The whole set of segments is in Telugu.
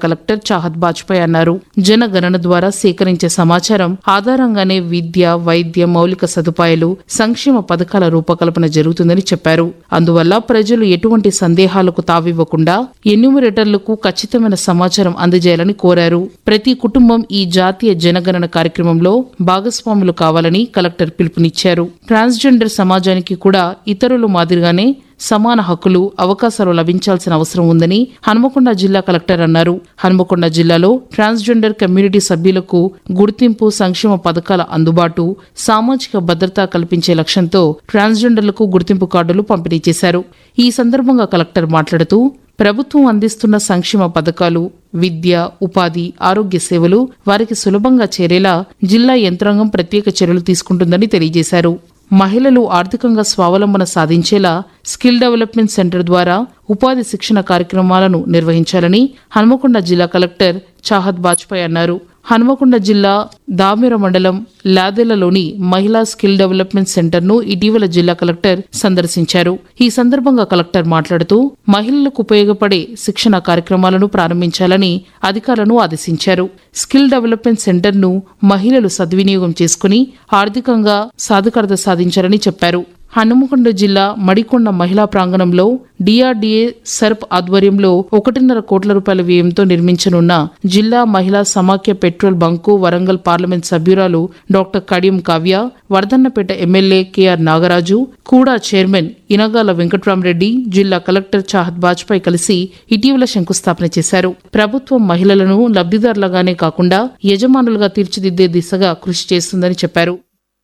కలెక్టర్ చాహత్ బాజ్పాయ్ అన్నారు జనగణన ద్వారా సేకరించే సమాచారం ఆధారంగానే విద్య వైద్య మౌలిక సదుపాయాలు సంక్షేమ పథకాల రూపకల్పన జరుగుతుందని చెప్పారు అందువల్ల ప్రజలు ఎటువంటి సందేహాలకు తావివ్వకుండా ఎన్యూమరేటర్లకు ఖచ్చితమైన సమాచారం అందజేయాలని కోరారు ప్రతి కుటుంబం ఈ జాతీయ జనగణన కార్యక్రమంలో భాగస్వాములు కావాలని కలెక్టర్ పిలుపునిచ్చారు ట్రాన్స్జెండర్ సమాజానికి కూడా ఇతరుల మాదిరిగానే సమాన హక్కులు అవకాశాలు లభించాల్సిన అవసరం ఉందని హన్మకొండ జిల్లా కలెక్టర్ అన్నారు హన్మకొండ జిల్లాలో ట్రాన్స్జెండర్ కమ్యూనిటీ సభ్యులకు గుర్తింపు సంక్షేమ పథకాల అందుబాటు సామాజిక భద్రత కల్పించే లక్ష్యంతో ట్రాన్స్జెండర్లకు గుర్తింపు కార్డులు పంపిణీ చేశారు ఈ సందర్భంగా కలెక్టర్ మాట్లాడుతూ ప్రభుత్వం అందిస్తున్న సంక్షేమ పథకాలు విద్య ఉపాధి ఆరోగ్య సేవలు వారికి సులభంగా చేరేలా జిల్లా యంత్రాంగం ప్రత్యేక చర్యలు తీసుకుంటుందని తెలియజేశారు మహిళలు ఆర్థికంగా స్వావలంబన సాధించేలా స్కిల్ డెవలప్మెంట్ సెంటర్ ద్వారా ఉపాధి శిక్షణ కార్యక్రమాలను నిర్వహించాలని హన్మకొండ జిల్లా కలెక్టర్ చాహత్ బాజ్పాయ్ అన్నారు హన్మకొండ జిల్లా దామెర మండలం లాదెలలోని మహిళా స్కిల్ డెవలప్మెంట్ సెంటర్ ను ఇటీవల జిల్లా కలెక్టర్ సందర్శించారు ఈ సందర్భంగా కలెక్టర్ మాట్లాడుతూ మహిళలకు ఉపయోగపడే శిక్షణ కార్యక్రమాలను ప్రారంభించాలని అధికారులను ఆదేశించారు స్కిల్ డెవలప్మెంట్ సెంటర్ ను మహిళలు సద్వినియోగం చేసుకుని ఆర్థికంగా సాధికారత సాధించాలని చెప్పారు హనుమకొండ జిల్లా మడికొండ మహిళా ప్రాంగణంలో డిఆర్డీఏ సర్ప్ ఆధ్వర్యంలో ఒకటిన్నర కోట్ల రూపాయల వ్యయంతో నిర్మించనున్న జిల్లా మహిళా సమాఖ్య పెట్రోల్ బంకు వరంగల్ పార్లమెంట్ సభ్యురాలు doctor Kadiyam Kavya Wardhannapet MLA KR Nagaraju కూడా చైర్మన్ ఇనగాల వెంకట్రామరెడ్డి జిల్లా కలెక్టర్ చాహత్ బాజ్పాయ్ కలిసి ఇటీవల శంకుస్థాపన చేశారు ప్రభుత్వం మహిళలను లబ్ధిదారులుగానే కాకుండా యజమానులుగా తీర్చిదిద్దే దిశగా కృషి చేస్తుందని చెప్పారు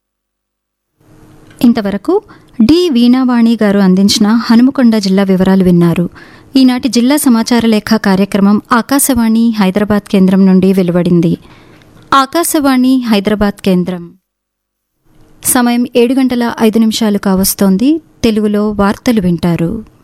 ఇంతవరకు డి వీణావాణి గారు అందించిన హనుమకొండ జిల్లా వివరాలు విన్నారు ఈనాటి జిల్లా సమాచార లేఖ కార్యక్రమం ఆకాశవాణి హైదరాబాద్ కేంద్రం నుండి వెలువడింది ఆకాశవాణి హైదరాబాద్ కేంద్రం సమయం ఏడు గంటల ఐదు నిమిషాలు కావస్తోంది తెలుగులో వార్తలు వింటారు